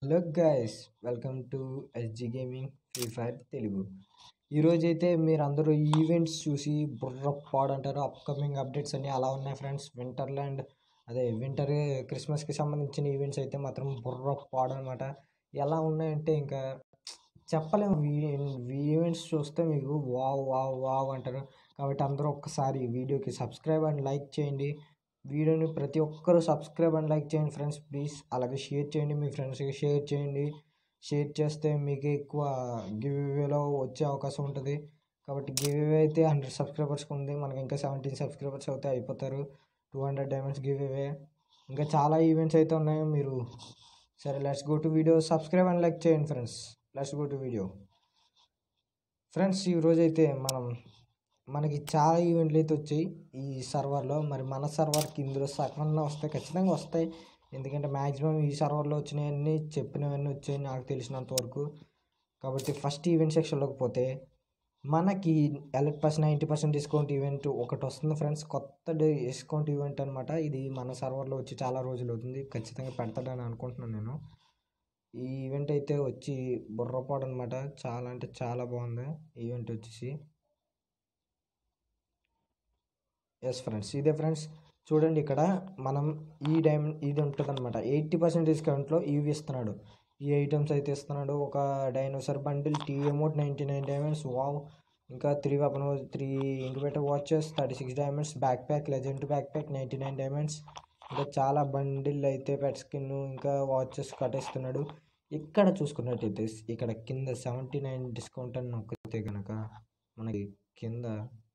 Hello guys welcome to SG gaming free fire Telugu ఈరోజైతే మీరు అందరూ ఈవెంట్స్ చూసి బుర్ర పాడంటారు అప్కమింగ్ అప్డేట్స్ అన్నీ అలా ఉన్నాయి ఫ్రెండ్స్ వింటర్లాండ్ అదే వింటర్ క్రిస్మస్కి సంబంధించిన ఈవెంట్స్ అయితే మాత్రం బుర్ర పాడు అనమాట ఎలా ఉన్నాయంటే ఇంకా చెప్పలేము ఈవెంట్స్ చూస్తే మీకు వావ్ వావ్ వావ్ అంటారు కాబట్టి అందరూ ఒక్కసారి వీడియోకి సబ్స్క్రైబ్ అండ్ లైక్ చేయండి వీడియోని ప్రతి ఒక్కరూ సబ్స్క్రైబ్ అండ్ లైక్ చేయండి ఫ్రెండ్స్ ప్లీజ్ అలాగే షేర్ చేయండి మీ ఫ్రెండ్స్కి షేర్ చేయండి షేర్ చేస్తే మీకు ఎక్కువ గివ్ ఇవేలో వచ్చే అవకాశం ఉంటుంది కాబట్టి గివ్ ఇవే అయితే హండ్రెడ్ సబ్స్క్రైబర్స్కి ఉంది మనకి ఇంకా సెవెంటీన్ సబ్స్క్రైబర్స్ అయితే అయిపోతారు టూ హండ్రెడ్ డైమండ్స్ గివ్ ఇవే ఇంకా చాలా ఈవెంట్స్ అయితే ఉన్నాయి మీరు సరే let's go to video subscribe and like చేయండి friends let's go to video friends ఈరోజు అయితే మనం మనకి చాలా ఈవెంట్లు అయితే వచ్చాయి ఈ సర్వర్లో మరి మన సర్వర్కి ఇందులో సగమన్నా వస్తాయి ఖచ్చితంగా వస్తాయి ఎందుకంటే మ్యాక్సిమం ఈ సర్వర్లో వచ్చినాయన్నీ చెప్పినవన్నీ వచ్చాయి నాకు తెలిసినంత వరకు కాబట్టి ఫస్ట్ ఈవెంట్ సెక్షన్లోకి పోతే మనకి elite plus ninety percent discount event ఒకటి వస్తుంది ఫ్రెండ్స్ కొత్త డిస్కౌంట్ ఈవెంట్ అనమాట ఇది మన సర్వర్లో వచ్చి చాలా రోజులు అవుతుంది ఖచ్చితంగా పెడతాడని అనుకుంటున్నాను నేను ఈ ఈవెంట్ అయితే వచ్చి బుర్రపాడు అనమాట చాలా అంటే చాలా బాగుంది ఈవెంట్ వచ్చేసి ఎస్ ఫ్రెండ్స్ ఇదే ఫ్రెండ్స్ చూడండి ఇక్కడ మనం ఈ డైమ్ ఇది ఉంటుంది అనమాట ఎయిటీ పర్సెంట్ డిస్కౌంట్లో ఇవి ఇస్తున్నాడు ఈ ఐటమ్స్ అయితే ఇస్తున్నాడు ఒక డైనోసర్ బండిల్ టీ amount ninety nine diamonds wow ఇంకా three weapon three incubator watches thirty six diamonds back pack legend back pack ninety nine diamonds ఇంకా చాలా బండిల్ అయితే పెట్ స్కిన్ ఇంకా వాచెస్ కట్టేస్తున్నాడు ఇక్కడ చూసుకున్నట్టయితే ఇక్కడ కింద సెవెంటీ నైన్ డిస్కౌంట్ అని నొక్కితే కనుక మనకి కింద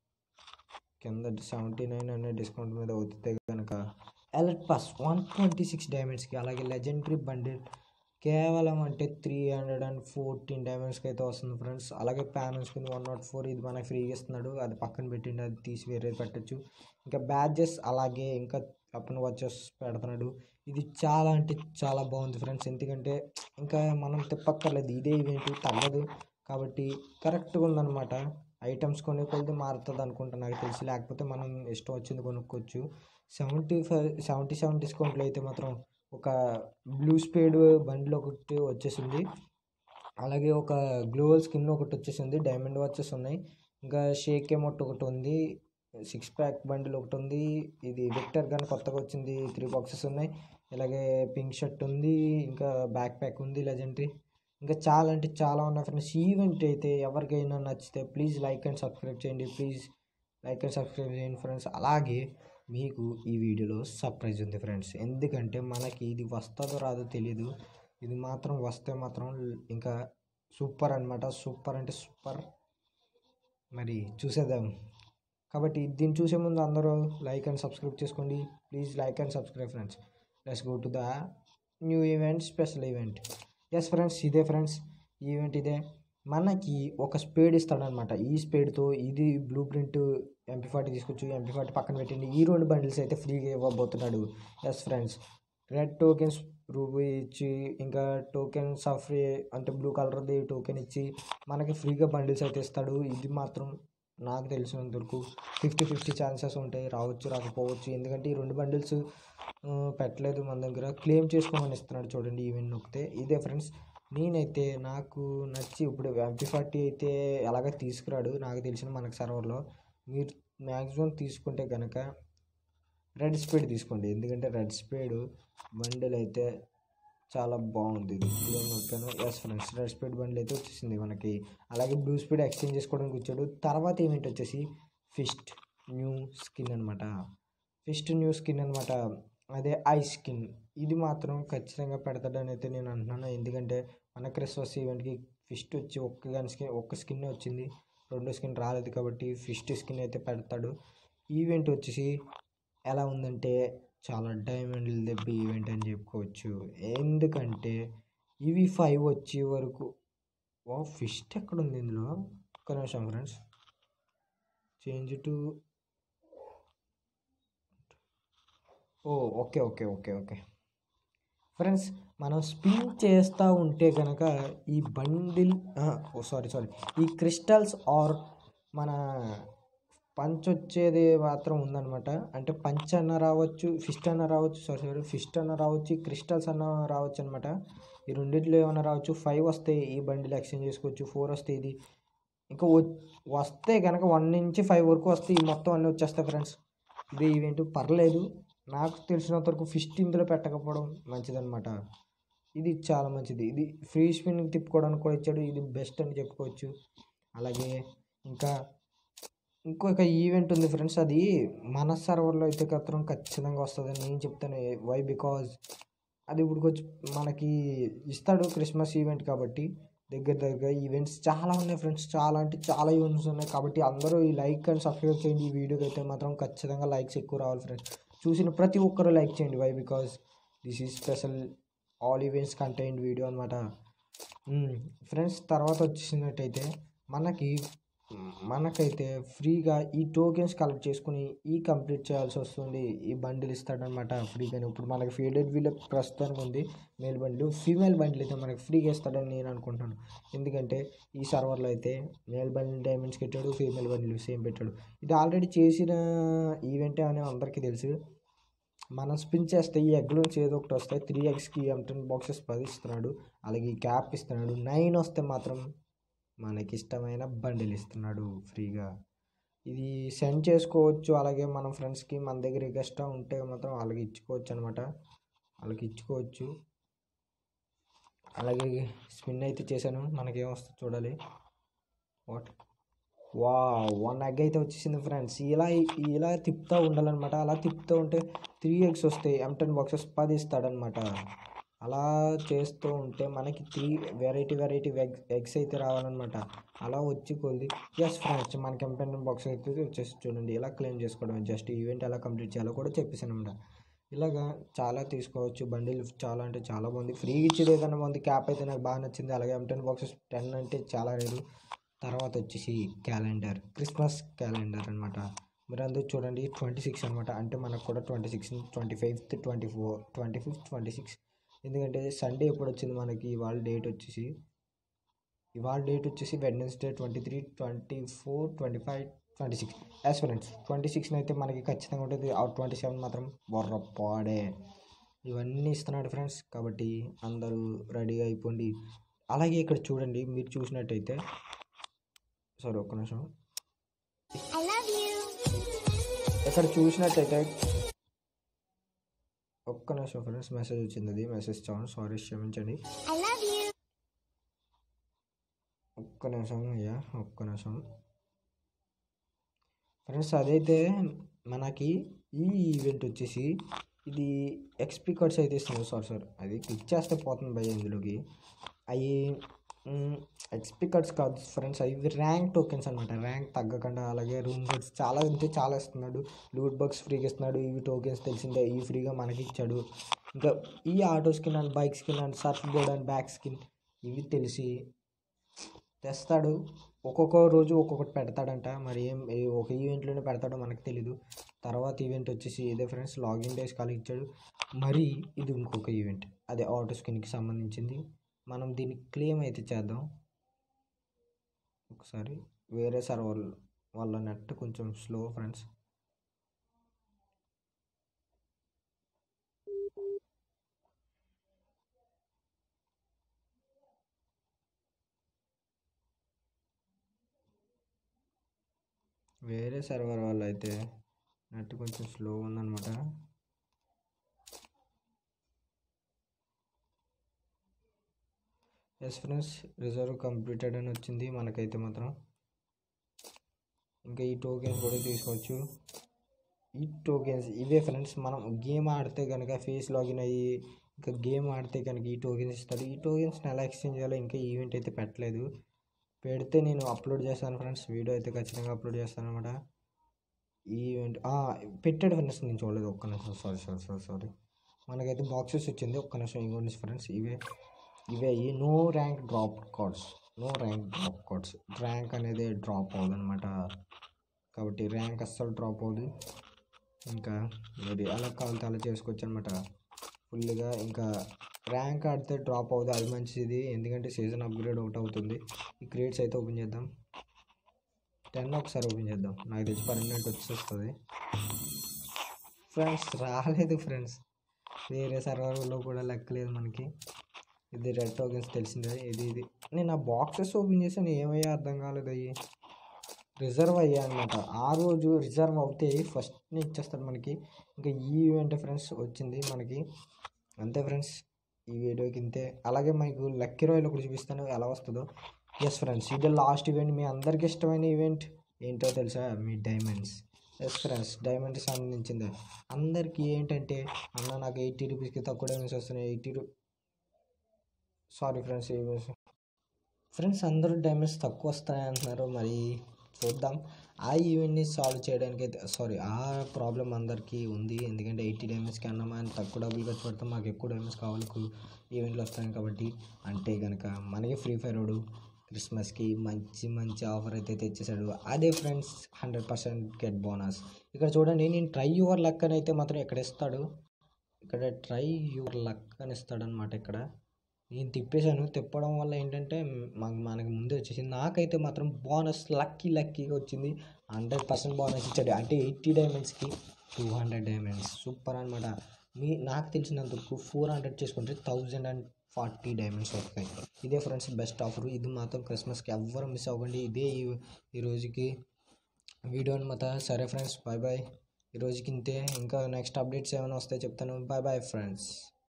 కింద సెవెంటీ నైన్ అనే డిస్కౌంట్ మీద అవుతే కనుక elite pass one twenty six డైమండ్స్కి అలాగే లెజెండరీ బండిల్ కేవలం అంటే త్రీ హండ్రెడ్ అండ్ ఫోర్టీన్ డైమండ్స్కి అయితే వస్తుంది ఫ్రెండ్స్ అలాగే ప్యానల్స్ కింద వన్ నాట్ ఫోర్ ఇది మనకి ఫ్రీగా ఇస్తున్నాడు అది పక్కన పెట్టిండి అది తీసి వేరే పెట్టచ్చు ఇంకా బ్యాడ్జెస్ అలాగే ఇంకా అప్పని వాచెస్ పెడుతున్నాడు ఇది చాలా అంటే చాలా బాగుంది ఫ్రెండ్స్ ఎందుకంటే ఇంకా మనం తిప్పక్కర్లేదు ఇదే ఈవెంట్ తగ్గదు కాబట్టి కరెక్ట్గా ఉందన్నమాట ఐటమ్స్ కొనే కొద్ది మారుతుంది అనుకుంటా నాకు తెలిసి లేకపోతే మనం ఇష్టం వచ్చింది కొనుక్కోవచ్చు సెవెంటీ ఫైవ్ సెవెంటీ సెవెన్ డిస్కౌంట్లో అయితే మాత్రం ఒక బ్లూ స్పేడ్ బండిల్ ఒకటి వచ్చేసింది అలాగే ఒక గ్లోవల్ స్కిన్ ఒకటి వచ్చేసింది డైమండ్ వాచెస్ ఉన్నాయి ఇంకా షేక్ ఎమౌట్ ఒకటి ఉంది సిక్స్ ప్యాక్ బండిల్ ఒకటి ఉంది ఇది విక్టర్ గన్ కొత్తగా వచ్చింది త్రీ బాక్సెస్ ఉన్నాయి ఇలాగే పింక్ షర్ట్ ఉంది ఇంకా బ్యాక్ ప్యాక్ ఉంది లెజెండరీ ఇంకా చాలా అంటే చాలా ఉన్నాయి ఫ్రెండ్స్ ఈవెంట్ అయితే ఎవరికైనా నచ్చితే ప్లీజ్ లైక్ అండ్ సబ్స్క్రైబ్ చేయండి ప్లీజ్ లైక్ అండ్ సబ్స్క్రైబ్ చేయండి ఫ్రెండ్స్ అలాగే మీకు ఈ వీడియోలో సర్ప్రైజ్ ఉంది ఫ్రెండ్స్ ఎందుకంటే మనకి ఇది వస్తుందో రాదో తెలియదు ఇది మాత్రం వస్తే మాత్రం ఇంకా సూపర్ అనమాట సూపర్ అంటే సూపర్ మరి చూసేద్దాం కాబట్టి దీన్ని చూసే ముందు అందరూ లైక్ అండ్ సబ్స్క్రైబ్ చేసుకోండి please like and subscribe friends let's go to the new event special event yes friends ఇదే ఫ్రెండ్స్ ఈవెంట్ ఇదే మనకి ఒక స్పేడ్ ఇస్తాడనమాట ఈ స్పేడ్తో ఇది బ్లూ ప్రింట్ ఎంపీ ఫార్టీ తీసుకొచ్చు ఎంపీ ఫార్టీ పక్కన పెట్టండి ఈ రెండు బండిల్స్ అయితే ఫ్రీగా ఇవ్వబోతున్నాడు yes friends red tokens ruby ఇచ్చి ఇంకా టోకెన్స్ ఆఫ్ ఫ్రీ అంటే బ్లూ కలర్ది టోకెన్ ఇచ్చి మనకి ఫ్రీగా బండిల్స్ అయితే ఇస్తాడు ఇది మాత్రం నాకు తెలిసినంత వరకు ఫిఫ్టీ ఫిఫ్టీ ఛాన్సెస్ ఉంటాయి రావచ్చు రాకపోవచ్చు ఎందుకంటే ఈ రెండు బండిల్స్ పెట్టలేదు మన దగ్గర క్లెయిమ్ చేసుకోమని ఇస్తున్నాడు చూడండి ఈవెంట్ నొక్కితే ఇదే ఫ్రెండ్స్ నేనైతే నాకు నచ్చి ఇప్పుడు ఎంపీ ఫార్టీ అయితే ఎలాగ తీసుకురాడు నాకు తెలిసిన మనకు సర్వర్లో మీరు మ్యాక్సిమం తీసుకుంటే కనుక రెడ్ స్పీడ్ తీసుకోండి ఎందుకంటే రెడ్ స్పీడ్ బండిల్ అయితే చాలా బాగుంది ఇది ఇప్పుడు నొక్కాను yes friends red speed bundle అయితే వచ్చేసింది మనకి అలాగే బ్లూ స్పీడ్ ఎక్స్చేంజ్ చేసుకోవడానికి వచ్చాడు తర్వాత ఈవెంట్ వచ్చేసి ఫిస్ట్ న్యూ స్కిన్ అనమాట ఫిస్ట్ న్యూ స్కిన్ అనమాట అదే ఐ స్కిన్ ఇది మాత్రం ఖచ్చితంగా పెడతాడని అయితే నేను అంటున్నాను ఎందుకంటే మన క్రిస్మస్ ఈవెంట్కి ఫిస్ట్ వచ్చి ఒక్క గన్ స్కిన్ ఒక్క స్కిన్ వచ్చింది రెండో స్కిన్ రాలేదు కాబట్టి ఫిస్ట్ స్కిన్ అయితే పెడతాడు ఈవెంట్ వచ్చేసి ఎలా ఉందంటే చాలా డైమండ్లు దెబ్బ ఈవెంట్ అని చెప్పుకోవచ్చు ఎందుకంటే ఇవి ఫైవ్ వచ్చే వరకు ఓ ఫిస్ట్ ఎక్కడ ఉంది ఇందులో ఒక్క నిమిషం friends change to oh okay okay okay okay friends మనం స్పిన్ చేస్తూ ఉంటే కనుక ఈ బండిల్ ఓ సారీ సారీ ఈ క్రిస్టల్స్ ఆర్ మన పంచ్ వచ్చేది మాత్రం ఉందన్నమాట అంటే పంచ్ అన్న రావచ్చు ఫిస్ట్ అన్న రావచ్చు సారీ సారీ ఫిస్ట్ అన్న రావచ్చు క్రిస్టల్స్ అన్న రావచ్చు అనమాట ఈ రెండిట్లో ఏమైనా రావచ్చు ఫైవ్ వస్తే ఈ బండిలు ఎక్స్చేంజ్ చేసుకోవచ్చు ఫోర్ వస్తే ఇది ఇంకా వ- వస్తే కనుక వన్ నుంచి ఫైవ్ వరకు వస్తే ఈ మొత్తం అన్నీ వచ్చేస్తాయి ఫ్రెండ్స్ ఇది ఈవెంట్ పర్లేదు నాకు తెలిసినంత వరకు ఫిస్ట్ ఇందులో పెట్టకపోవడం మంచిదన్నమాట ఇది చాలా మంచిది ఇది ఫ్రీ స్పిన్ తిప్పుకోవడానికి కూడా ఇచ్చాడు ఇది బెస్ట్ అని చెప్పుకోవచ్చు అలాగే ఇంకా ఇంకొక ఈవెంట్ ఉంది ఫ్రెండ్స్ అది మన సర్వర్లో అయితే మాత్రం ఖచ్చితంగా వస్తుందని నేను చెప్తాను వై బికాజ్ అది ఇప్పుడు కొంచెం మనకి ఇస్తాడు క్రిస్మస్ ఈవెంట్ కాబట్టి దగ్గర దగ్గర ఈవెంట్స్ చాలా ఉన్నాయి ఫ్రెండ్స్ చాలా అంటే చాలా ఈవెంట్స్ ఉన్నాయి కాబట్టి అందరూ ఈ లైక్ అండ్ సబ్స్క్రైబ్ చేయండి ఈ వీడియోకి అయితే మాత్రం ఖచ్చితంగా లైక్స్ ఎక్కువ రావాలి ఫ్రెండ్స్ చూసిన ప్రతి ఒక్కరు లైక్ చేయండి why because this is special all events contained video అనమాట ఫ్రెండ్స్ తర్వాత వచ్చేసినట్టయితే మనకి మనకైతే ఫ్రీగా ఈ టోకెన్స్ కలెక్ట్ చేసుకుని ఈ కంప్లీట్ చేయాల్సి వస్తుంది ఈ బండిల్ ఇస్తాడనమాట ఫ్రీగా ఇప్పుడు మనకి ఫీడెడ్ వీల్ ప్రస్తుతానికి ఉంది మేల్ బండ్లు ఫీమేల్ బండ్లు అయితే మనకి ఫ్రీగా ఇస్తాడని నేను అనుకుంటున్నాను ఎందుకంటే ఈ సర్వర్లో అయితే మేల్ బండ్లు డైమండ్స్కి పెట్టాడు ఫీమేల్ బండ్లు సేమ్ పెట్టాడు ఇది ఆల్రెడీ చేసిన ఈవెంటే అని అందరికీ తెలుసు మనం స్పిన్ చేస్తే ఈ ఎగ్ నుంచి ఏదో ఒకటి వస్తాయి త్రీ ఎగ్స్కి ఎంటన్ బాక్సెస్ పది ఇస్తున్నాడు అలాగే ఈ క్యాప్ ఇస్తున్నాడు నైన్ వస్తే మాత్రం మనకి ఇష్టమైన బండిల్ ఇస్తున్నాడు ఫ్రీగా ఇది సెండ్ చేసుకోవచ్చు అలాగే మన ఫ్రెండ్స్కి మన దగ్గర ఎక్స్ట్రా ఉంటే మాత్రం వాళ్ళకి ఇచ్చుకోవచ్చు అనమాట వాళ్ళకి ఇచ్చుకోవచ్చు అలాగే స్పిన్ అయితే చేశాను మనకేం వస్తుంది చూడాలి వాట్ వా వన్ ఎగ్ అయితే వచ్చేసింది ఫ్రెండ్స్ ఇలా ఇలా తిప్పుతూ ఉండాలన్నమాట అలా తిప్పుతూ ఉంటే త్రీ ఎగ్స్ వస్తాయి ఎంటెన్ బాక్సెస్ పది ఇస్తాడనమాట అలా చేస్తూ ఉంటే మనకి three variety variety egg eggs అయితే రావాలన్నమాట అలా వచ్చి కొద్ది ఎస్ ఫ్రెండ్స్ మనకి ఎంటెన్ బాక్స్ అయితే వచ్చేసి చూడండి ఇలా క్లెయిమ్ చేసుకోవడం జస్ట్ ఈవెంట్ ఎలా కంప్లీట్ చేయాలో కూడా చెప్పేసాను అనమాట ఇలాగా చాలా తీసుకోవచ్చు బండిల్ చాలా అంటే చాలా బాగుంది ఫ్రీ ఇచ్చేది ఏదైనా బాగుంది క్యాప్ అయితే నాకు బాగా నచ్చింది అలాగే ఎంటెన్ బాక్సెస్ టెన్ అంటే చాలా రేరు తర్వాత వచ్చేసి క్యాలెండర్ క్రిస్మస్ క్యాలెండర్ అనమాట మీరు అందరూ చూడండి ట్వంటీ సిక్స్ అనమాట అంటే మనకు కూడా twenty six twenty fifth twenty four twenty fifth twenty six ఎందుకంటే సండే ఎప్పుడు వచ్చింది మనకి ఇవాళ డేట్ వచ్చేసి ఇవాళ డేట్ వచ్చేసి Wednesday twenty three twenty four twenty five twenty six as friends twenty సిక్స్ని అయితే మనకి ఖచ్చితంగా ఉంటుంది ఆ ట్వంటీ సెవెన్ మాత్రం బొర్ర పాడే ఇవన్నీ ఇస్తున్నాడు ఫ్రెండ్స్ కాబట్టి అందరూ రెడీగా అయిపోండి అలాగే ఇక్కడ చూడండి మీరు చూసినట్టయితే సారీ ఒక్క నిమిషం I love you. ఇక్కడ చూసినట్టయితే ఒక్క నిమిషం ఫ్రెండ్స్ మెసేజ్ వచ్చింది అది మెసేజ్ చాలు సారీ క్షమించండి I love you. ఒక్క నిమిషం అయ్యా ఒక్క నిమిషం ఫ్రెండ్స్ అదైతే మనకి ఈ ఈవెంట్ వచ్చేసి ఇది ఎక్స్పీ కార్డ్స్ అయితే ఇస్తుంది సారీ సార్ అది క్లిక్ చేస్తే పోతుంది భయ ఇందులోకి అవి ఎక్స్పీ కార్డ్స్ కాదు ఫ్రెండ్స్ అవి ర్యాంక్ టోకెన్స్ అనమాట ర్యాంక్ తగ్గకుండా అలాగే రూమ్ కార్డ్స్ చాలా అంటే చాలా ఇస్తున్నాడు లూట్ బాక్స్ ఫ్రీగా ఇస్తున్నాడు ఇవి టోకెన్స్ తెలిసిందే ఇవి ఫ్రీగా మనకి ఇచ్చాడు ఇంకా ఈ auto skin and bike skin and surf board and back skin ఇవి తెలిసి తెస్తాడు ఒక్కొక్క రోజు ఒక్కొక్కటి పెడతాడంట మరి ఏం ఏ- ఒక ఈవెంట్లోనే పెడతాడో మనకు తెలీదు తర్వాత ఈవెంట్ వచ్చేసి ఇదే ఫ్రెండ్స్ లాగిన్ డేస్ కాల్ ఇచ్చాడు మరి ఇది ఇంకొక ఈవెంట్ అదే ఆటో స్కిన్కి సంబంధించింది మనం దీన్ని క్లెయిమ్ అయితే చేద్దాం ఒకసారి వేరే సర్వర్ వాళ్ళ నెట్ కొంచెం స్లో ఫ్రెండ్స్ వేరే సర్వర్ వాళ్ళు అయితే నెట్ కొంచెం స్లో ఉందన్నమాట ఎస్ ఫ్రెండ్స్ రిజర్వ్ కంప్లీటెడ్ అని వచ్చింది మనకైతే మాత్రం ఇంకా ఈ టోకెన్స్ కూడా తీసుకోవచ్చు ఈ టోకెన్స్ ఇవే ఫ్రెండ్స్ మనం గేమ్ ఆడితే కనుక ఫేస్ లాగిన్ అయ్యి ఇంకా గేమ్ ఆడితే కనుక ఈ టోకెన్స్ ఇస్తాడు ఈ టోకెన్స్ని ఎలా ఎక్స్చేంజ్ చేయాలో ఇంకా ఈవెంట్ అయితే పెట్టలేదు పెడితే నేను అప్లోడ్ చేస్తాను ఫ్రెండ్స్ వీడియో అయితే ఖచ్చితంగా అప్లోడ్ చేస్తాను అనమాట ఈ ఈవెంట్ పెట్టాడు ఫ్రెండ్స్ నేను చూడలేదు ఒక్క నిమిషం సారీ సారీ సారీ సారీ మనకైతే బాక్సెస్ వచ్చింది ఒక్క నిమిషం ఇంకోటి ఫ్రెండ్స్ ఇవే ఇవే ఈ no rank drop cards no rank drop cards rank అనేది డ్రాప్ అవ్వదు అనమాట కాబట్టి ర్యాంక్ అస్సలు డ్రాప్ అవ్వదు ఇంకా మీరు ఎలా కావాలితే అలా చేసుకోవచ్చు అనమాట ఫుల్గా ఇంకా ర్యాంక్ ఆడితే డ్రాప్ అవుతుంది అది మంచిది ఎందుకంటే సీజన్ అప్గ్రేడ్ ఒకటి అవుతుంది ఈ క్రియేట్స్ అయితే ఓపెన్ చేద్దాం టెన్ ఒకసారి ఓపెన్ చేద్దాం నాకు తెలిసి పర్మనెంట్ వచ్చేస్తుంది ఫ్రెండ్స్ రాలేదు ఫ్రెండ్స్ వేరే సర్వర్లో కూడా లెక్కలేదు మనకి ఇది రెడ్ టోకెన్స్ తెలిసిందే ఇది ఇది నేను ఆ బాక్సెస్ ఓపెన్ చేసాను ఏమయ్యా అర్థం కాలేదు అయ్యి రిజర్వ్ అయ్యా అనమాట ఆ రోజు రిజర్వ్ అవుతే ఫస్ట్ ఇచ్చేస్తాడు మనకి ఇంకా ఈ ఈవెంట్ ఫ్రెండ్స్ వచ్చింది మనకి అంతే ఫ్రెండ్స్ ఈ వీడియోకి ఇంతే అలాగే మీకు లక్కీ రాయల్ ఒకటి చూపిస్తాను ఎలా వస్తుందో ఎస్ ఫ్రెండ్స్ ఇది లాస్ట్ ఈవెంట్ మీ అందరికి ఇష్టమైన ఈవెంట్ ఏంటో తెలుసా మీ డైమండ్స్ ఎస్ ఫ్రెండ్స్ డైమండ్స్ సంబంధించింది అందరికీ ఏంటంటే అన్న నాకు ఎయిటీ రూపీస్కి తక్కువ డైమండ్స్ వస్తున్నాయి ఎయిటీ రూ సారీ ఫ్రెండ్స్ ఫ్రెండ్స్ అందరూ డైమండ్స్ తక్కువ వస్తాయి అంటున్నారు మరి చూద్దాం ఆ ఈవెంట్ని సాల్వ్ చేయడానికి అయితే సారీ ఆ ప్రాబ్లం అందరికీ ఉంది ఎందుకంటే ఎయిటీ డైమండ్స్కి అన్నామా అని తక్కువ డబ్బులు ఖర్చు పెడతాం మాకు ఎక్కువ డైమండ్స్ కావాలి ఈవెంట్లు వస్తాయి కాబట్టి అంటే కనుక మనకి ఫ్రీ ఫైర్ వాడు క్రిస్మస్కి మంచి మంచి ఆఫర్ అయితే తెచ్చేసాడు అదే friends hundred percent get bonus ఇక్కడ చూడండి నేను ట్రై యువర్ లక్ అని అయితే మాత్రం ఇక్కడ ఇస్తాడు ఇక్కడ ట్రై యువర్ లక్ అని ఇస్తాడు అనమాట ఇక్కడ నేను తిప్పేశాను తిప్పడం వల్ల ఏంటంటే మాకు మనకి ముందే వచ్చేసింది నాకైతే మాత్రం బోనస్ లక్కీ లక్కీగా వచ్చింది హండ్రెడ్ పర్సెంట్ బోనస్ ఇచ్చాడు అంటే ఎయిటీ డైమండ్స్కి టూ హండ్రెడ్ డైమండ్స్ సూపర్ అనమాట మీ నాకు తెలిసినంతవరకు ఫోర్ హండ్రెడ్ చేసుకుంటే థౌజండ్ అండ్ ఫార్టీ డైమండ్స్ వస్తాయి ఇదే ఫ్రెండ్స్ బెస్ట్ ఆఫర్ ఇది మాత్రం క్రిస్మస్కి ఎవ్వరు మిస్ అవ్వకండి ఇదే ఈ ఈ రోజుకి వీడియో అనమాట సరే ఫ్రెండ్స్ బాయ్ బాయ్ ఈ రోజుకి ఇంతే ఇంకా నెక్స్ట్ అప్డేట్స్ ఏమైనా వస్తాయి చెప్తాను బాయ్ బాయ్ ఫ్రెండ్స్